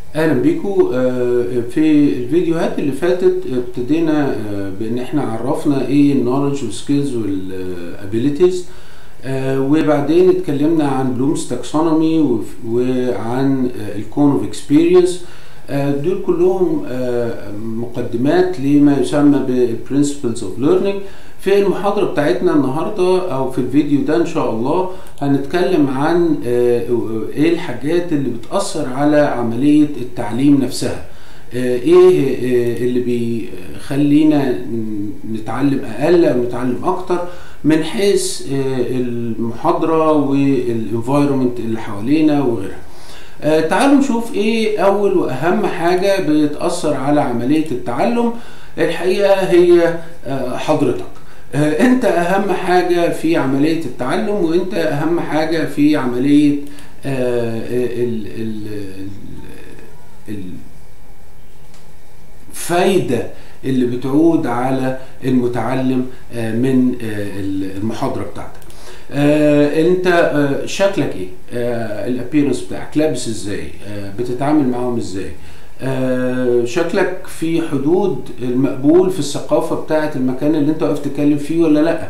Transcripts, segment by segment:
اهلا بيكم آه، في الفيديوهات اللي فاتت ابتدينا آه، بان احنا عرفنا ايه النولج والسكيلز والابيليتيز وبعدين اتكلمنا عن بلومز تاكسونومي وعن الكون اوف اكسبيرينس دول كلهم آه، مقدمات لما يسمى بالبرنسبلز اوف ليرنينج في المحاضرة بتاعتنا النهاردة أو في الفيديو ده إن شاء الله هنتكلم عن آه، إيه الحاجات اللي بتأثر على عملية التعليم نفسها آه، إيه آه، اللي بيخلينا نتعلم أقل أو نتعلم أكتر من حيث آه، المحاضرة والانفايرومنت اللي حوالينا وغيرها آه، تعالوا نشوف ايه اول واهم حاجة بتأثر على عملية التعلم الحقيقة هي آه، حضرتك آه، انت اهم حاجة في عملية التعلم وانت اهم حاجة في عملية آه، ال ال ال الفايدة اللي بتعود على المتعلم آه، من آه، المحاضرة بتاعتك آه، انت آه، شكلك ايه آه، الابيرنس بتاعك لابس ازاي آه، بتتعامل معاهم ازاي آه، شكلك في حدود المقبول في الثقافة بتاعة المكان اللي انت واقف تتكلم فيه ولا لا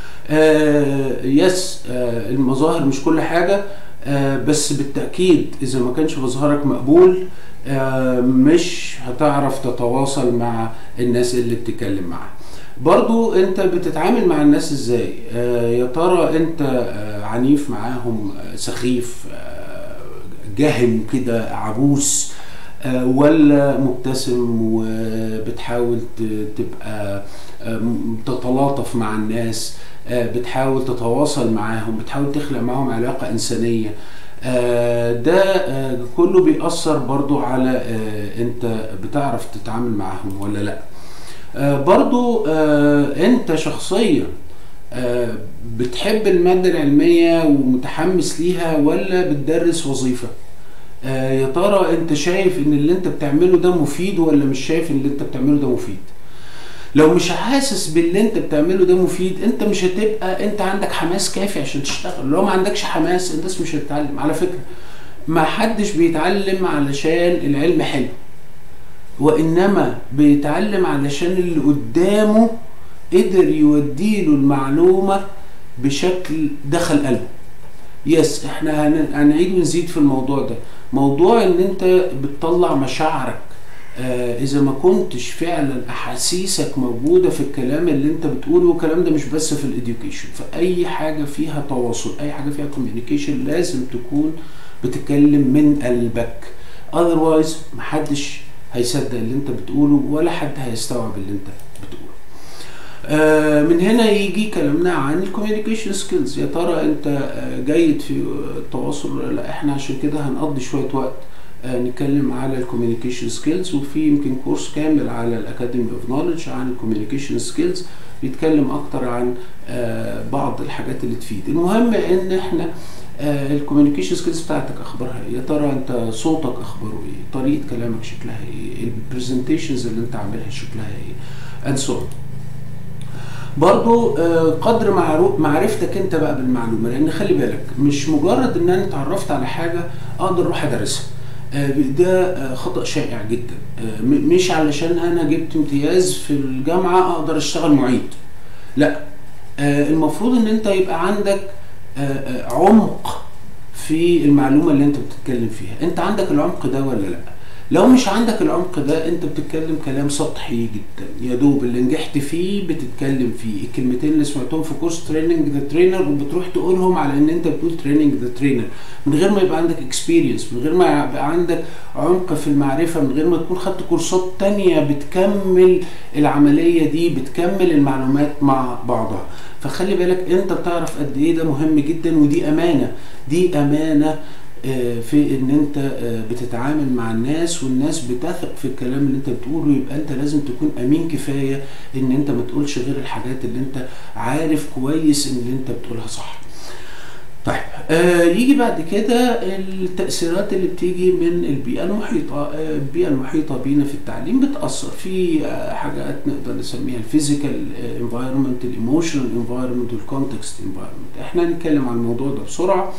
آه، يس آه، المظاهر مش كل حاجة آه، بس بالتأكيد إذا ما كانش مظهرك مقبول آه، مش هتعرف تتواصل مع الناس اللي بتتكلم معاها برضو انت بتتعامل مع الناس ازاي آه، يا ترى انت آه، عنيف معاهم آه، سخيف آه، جهم كده عبوس آه، ولا مبتسم وبتحاول ت- تبقى آه، م- تتلاطف مع الناس آه، بتحاول تتواصل معاهم بتحاول تخلق معاهم علاقة إنسانية آه، ده آه، كله بيأثر برضو على آه، انت بتعرف تتعامل معاهم ولا لا آه، برضو آه، انت شخصيا آه، بتحب المادة العلمية ومتحمس ليها ولا بتدرس وظيفة آه، يا ترى انت شايف ان اللي انت بتعمله ده مفيد ولا مش شايف ان اللي انت بتعمله ده مفيد لو مش حاسس باللي انت بتعمله ده مفيد انت مش هتبقى انت عندك حماس كافي عشان تشتغل لو ما عندكش حماس انت مش هتتعلم على فكرة ما حدش بيتعلم علشان العلم حلو وانما بيتعلم علشان اللي قدامه قدر يوديله المعلومة بشكل دخل قلبه يس احنا هن- هنعيد ونزيد في الموضوع ده موضوع ان انت بتطلع مشاعرك آه اذا ما كنتش فعلا احاسيسك موجوده في الكلام اللي انت بتقوله والكلام ده مش بس في الاديوكيشن في اي حاجه فيها تواصل اي حاجه فيها كوميونيكيشن لازم تكون بتتكلم من قلبك اذروايز محدش هيصدق اللي انت بتقوله ولا حد هيستوعب اللي انت بتقوله آه، من هنا يجي كلامنا عن الكوميونيكيشن سكيلز يا ترى انت آه، جيد في التواصل ولا لا احنا عشان كده هنقضي شويه وقت آه، نتكلم على الكوميونيكيشن سكيلز وفي يمكن كورس كامل على الاكاديمي اوف نوليدج عن الكوميونيكيشن سكيلز بيتكلم اكتر عن آه، بعض الحاجات اللي تفيد المهم ان احنا الكوميونيكيشن سكيلز بتاعتك اخبارها ايه يا ترى انت صوتك اخباره ايه طريقه كلامك شكلها ايه البرزنتيشنز اللي انت عاملها شكلها ايه and so on برضو آه، قدر معرو- معرفتك انت بقى بالمعلومه لان خلي بالك مش مجرد ان انا اتعرفت على حاجه اقدر اروح ادرسها آه، ده آه، خطا شائع جدا آه، م- مش علشان انا جبت امتياز في الجامعه اقدر اشتغل معيد لا آه، المفروض ان انت يبقى عندك آه، آه، عمق في المعلومه اللي انت بتتكلم فيها انت عندك العمق ده ولا لا لو مش عندك العمق ده انت بتتكلم كلام سطحي جدا يا دوب اللي نجحت فيه بتتكلم فيه الكلمتين اللي سمعتهم في كورس تريننج ذا ترينر وبتروح تقولهم على ان انت بتقول تريننج ذا ترينر من غير ما يبقى عندك اكسبيرينس من غير ما يبقى عندك عمق في المعرفه من غير ما تكون خدت كورسات تانية بتكمل العمليه دي بتكمل المعلومات مع بعضها فخلي بالك انت بتعرف قد ايه ده مهم جدا ودي امانه دي امانه آه، في ان انت آه، بتتعامل مع الناس والناس بتثق في الكلام اللي انت بتقوله يبقى انت لازم تكون امين كفايه ان انت ما تقولش غير الحاجات اللي انت عارف كويس ان اللي انت بتقولها صح طيب آه يجي بعد كده التأثيرات اللي بتيجي من البيئة المحيطة آه البيئة المحيطة بينا في التعليم بتأثر في آه حاجات نقدر نسميها الفيزيكال انفايرمنت الايموشنال انفايرمنت والكونتكست انفايرمنت احنا هنتكلم عن الموضوع ده بسرعة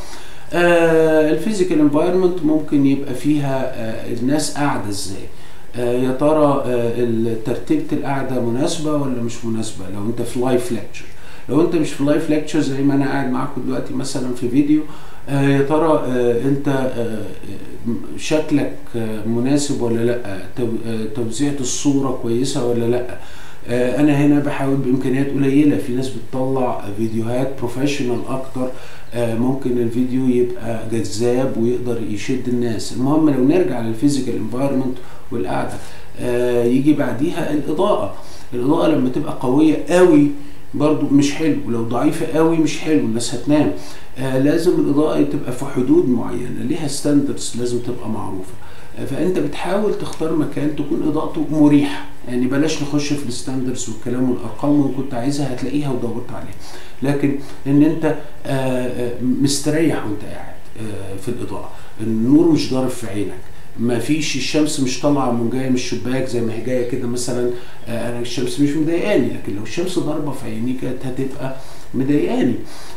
آه الفيزيكال انفايرمنت ممكن يبقى فيها آه الناس قاعده ازاي آه يا ترى آه ترتيبه القعده مناسبه ولا مش مناسبه لو انت في لايف ليكتشر لو انت مش في لايف ليكتشر زي ما انا قاعد معاكم دلوقتي مثلا في فيديو آه يا ترى آه انت آه شكلك آه مناسب ولا لا توزيعة الصورة كويسة ولا لا آه انا هنا بحاول بامكانيات قليلة في ناس بتطلع فيديوهات بروفيشنال اكتر آه ممكن الفيديو يبقى جذاب ويقدر يشد الناس المهم لو نرجع للفيزيكال انفايرمنت والقعدة آه يجي بعديها الاضاءة الاضاءة لما تبقى قوية قوي برضو مش حلو ولو ضعيفة قوي مش حلو الناس هتنام آه لازم الإضاءة تبقى في حدود معينة ليها ستاندردز لازم تبقى معروفة آه فأنت بتحاول تختار مكان تكون إضاءته مريحة يعني بلاش نخش في الستاندردز والكلام والأرقام وإن كنت عايزها هتلاقيها ودورت عليها لكن إن أنت آه مستريح وأنت قاعد في الإضاءة النور مش ضارب في عينك ما فيش الشمس مش طالعه من جايه من الشباك زي ما هي جايه كده مثلا انا الشمس مش مضايقاني لكن لو الشمس ضاربه في عيني كانت هتبقى مضايقاني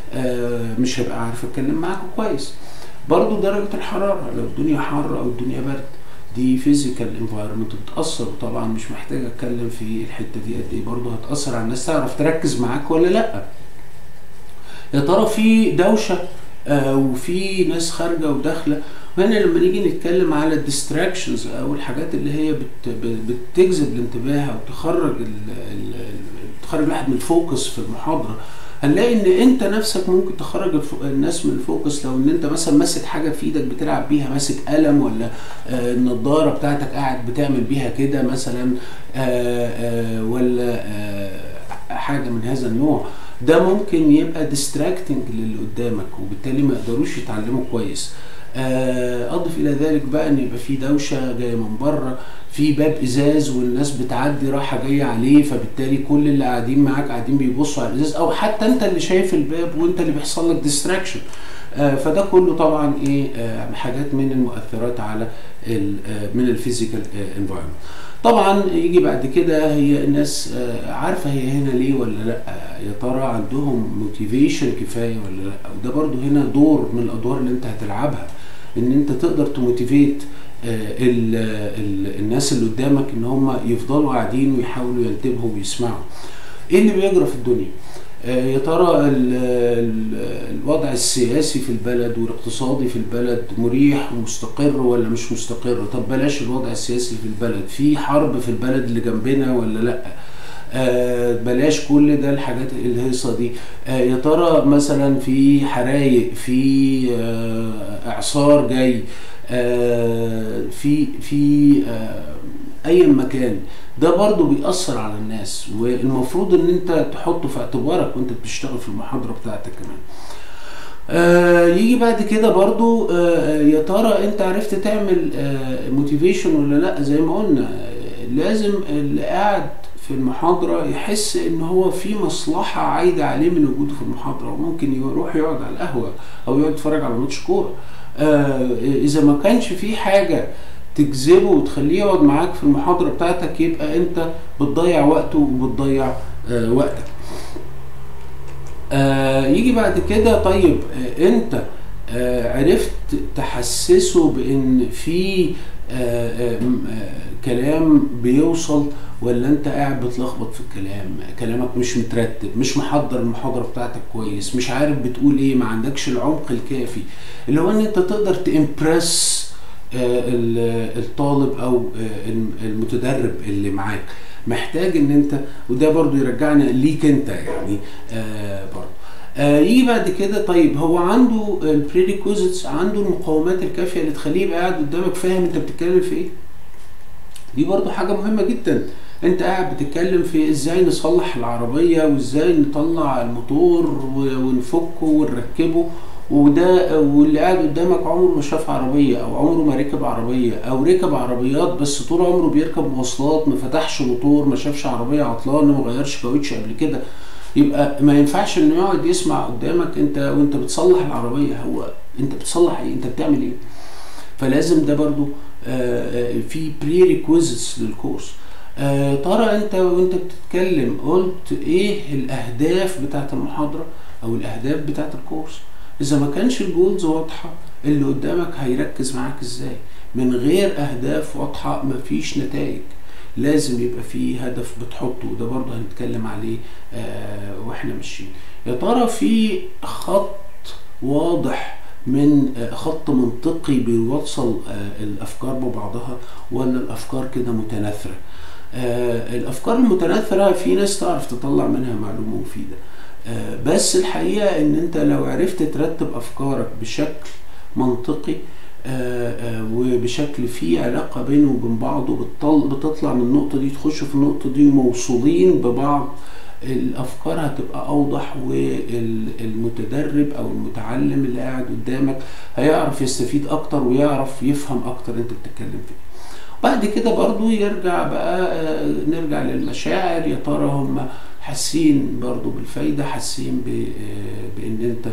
مش هبقى عارف اتكلم معاكم كويس برضو درجه الحراره لو الدنيا حر او الدنيا برد دي فيزيكال انفايرمنت بتاثر طبعا مش محتاج اتكلم في الحته دي قد ايه برضه هتاثر على الناس تعرف تركز معاك ولا لا يا ترى في دوشه آه وفي ناس خارجه وداخله وهنا لما نيجي نتكلم على الديستراكشنز او الحاجات اللي هي بت بتجذب الانتباه او تخرج ال ال تخرج الواحد من الفوكس في المحاضره هنلاقي ان انت نفسك ممكن تخرج الناس من الفوكس لو ان انت مثلا ماسك حاجه في ايدك بتلعب بيها ماسك قلم ولا آه النضاره بتاعتك قاعد بتعمل بيها كده مثلا آه آه ولا حاجه من هذا النوع ده ممكن يبقى ديستراكتنج للي قدامك وبالتالي ما يقدروش يتعلموا كويس اضف الى ذلك بقى ان يبقى في دوشه جايه من بره في باب ازاز والناس بتعدي رايحه جايه عليه فبالتالي كل اللي قاعدين معاك قاعدين بيبصوا على الازاز او حتى انت اللي شايف الباب وانت اللي بيحصل لك ديستراكشن آه فده كله طبعا ايه آه حاجات من المؤثرات على آه من الفيزيكال انفايرمنت طبعا يجي بعد كده هي الناس عارفه هي هنا ليه ولا لا يا ترى عندهم موتيفيشن كفايه ولا لا وده برضو هنا دور من الادوار اللي انت هتلعبها ان انت تقدر تموتيفيت ال ال الناس اللي قدامك ان هم يفضلوا قاعدين ويحاولوا ينتبهوا ويسمعوا ايه اللي بيجرى في الدنيا يا ترى ال ال الوضع السياسي في البلد والاقتصادي في البلد مريح ومستقر ولا مش مستقر طب بلاش الوضع السياسي في البلد في حرب في البلد اللي جنبنا ولا لا آه بلاش كل ده الحاجات الهيصة دي آه يا ترى مثلا في حرايق في آه اعصار جاي آه في في آه اي مكان ده برضو بيأثر على الناس والمفروض ان انت تحطه في اعتبارك وانت بتشتغل في المحاضرة بتاعتك كمان آه يجي بعد كده برضو آه يا ترى انت عرفت تعمل آه موتيفيشن ولا لا زي ما قلنا لازم اللي قاعد في المحاضرة يحس ان هو في مصلحة عايدة عليه من وجوده في المحاضرة وممكن يروح يقعد على القهوة او يقعد يتفرج على ماتش كورة اذا ما كانش في حاجة تجذبه وتخليه يقعد معاك في المحاضرة بتاعتك يبقى انت بتضيع وقته وبتضيع آه وقتك آه يجي بعد كده طيب آه انت آه عرفت تحسسه بان في آه آه كلام بيوصل ولا انت قاعد بتلخبط في الكلام كلامك مش مترتب مش محضر المحاضره بتاعتك كويس مش عارف بتقول ايه ما عندكش العمق الكافي اللي هو ان انت تقدر تامبرس الطالب او المتدرب اللي معاك محتاج ان انت وده برضو يرجعنا ليك انت يعني آه برضو آه يجي بعد كده طيب هو عنده البريريكوزيتس عنده المقومات الكافيه اللي تخليه يبقى قاعد قدامك فاهم انت بتتكلم في ايه دي برضو حاجه مهمه جدا انت قاعد بتتكلم في ازاي نصلح العربيه وازاي نطلع الموتور ونفكه ونركبه وده واللي قاعد قدامك عمره ما شاف عربيه او عمره ما ركب عربيه او ركب عربيات بس طول عمره بيركب مواصلات ما فتحش موتور ما شافش عربيه عطلانه ما غيرش كاوتش قبل كده يبقى ما ينفعش انه يقعد يسمع قدامك انت وانت بتصلح العربيه هو انت بتصلح ايه انت بتعمل ايه فلازم ده برضو آآ آآ في بري ريكويزيتس للكورس ترى انت وانت بتتكلم قلت ايه الاهداف بتاعت المحاضره او الاهداف بتاعت الكورس اذا ما كانش الجولز واضحه اللي قدامك هيركز معاك ازاي من غير اهداف واضحه مفيش نتائج لازم يبقى في هدف بتحطه وده برضه هنتكلم عليه آه واحنا ماشيين يا ترى في خط واضح من آه خط منطقي بيوصل آه الافكار ببعضها ولا الافكار كده متناثره آه الافكار المتناثره في ناس تعرف تطلع منها معلومه مفيده آه بس الحقيقه ان انت لو عرفت ترتب افكارك بشكل منطقي آه آه وبشكل فيه علاقة بينه وبين بعضه بتطل بتطلع من النقطة دي تخش في النقطة دي موصولين ببعض الأفكار هتبقى أوضح والمتدرب أو المتعلم اللي قاعد قدامك هيعرف يستفيد أكتر ويعرف يفهم أكتر أنت بتتكلم فيه بعد كده برضو يرجع بقى آه نرجع للمشاعر يا ترى هم حاسين برضو بالفايدة حاسين بان انت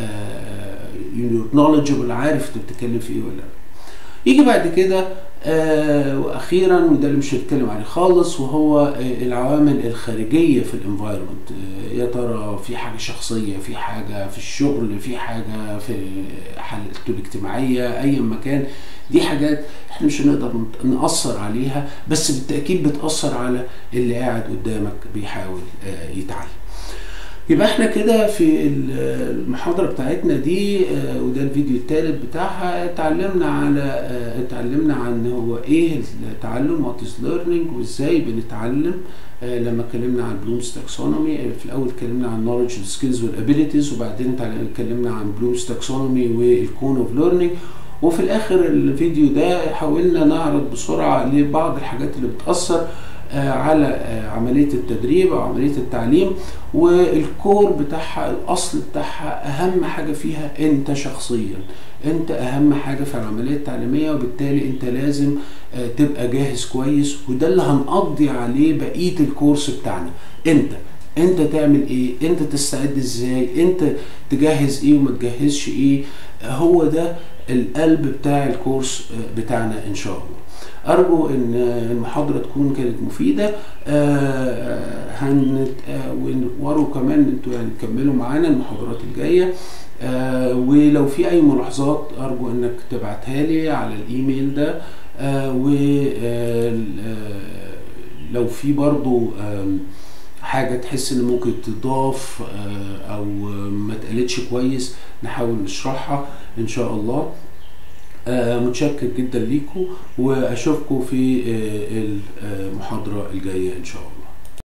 نولجبل عارف انت بتتكلم في ايه ولا لا يجي بعد كده آه واخيرا وده اللي مش هنتكلم عليه خالص وهو آه العوامل الخارجيه في الانفايرمنت آه يا ترى في حاجه شخصيه في حاجه في الشغل في حاجه في حالته الاجتماعيه اي مكان دي حاجات احنا مش هنقدر نأثر عليها بس بالتأكيد بتأثر على اللي قاعد قدامك بيحاول يتعلم يبقى احنا كده في المحاضرة بتاعتنا دي وده الفيديو الثالث بتاعها اتعلمنا على اتعلمنا عن هو ايه التعلم وات از ليرنينج وازاي بنتعلم لما اتكلمنا عن بلومز تاكسونومي في الاول اتكلمنا عن نولج سكيلز والابيليتيز وبعدين اتكلمنا عن بلومز تاكسونومي والكون اوف ليرنينج وفي الاخر الفيديو ده حاولنا نعرض بسرعه لبعض الحاجات اللي بتاثر على عمليه التدريب او عمليه التعليم والكور بتاعها الاصل بتاعها اهم حاجه فيها انت شخصيا انت اهم حاجه في العمليه التعليميه وبالتالي انت لازم تبقى جاهز كويس وده اللي هنقضي عليه بقيه الكورس بتاعنا انت انت تعمل ايه انت تستعد ازاي انت تجهز ايه وما تجهزش ايه هو ده القلب بتاع الكورس بتاعنا ان شاء الله ارجو ان المحاضره تكون كانت مفيده آه هن وروا كمان انتوا يعني تكملوا معانا المحاضرات الجايه آه ولو في اي ملاحظات ارجو انك تبعتها لي على الايميل ده آه ولو في برضو حاجة تحس ان ممكن تضاف او ما اتقالتش كويس نحاول نشرحها ان شاء الله متشكر جدا ليكم واشوفكم في المحاضرة الجاية ان شاء الله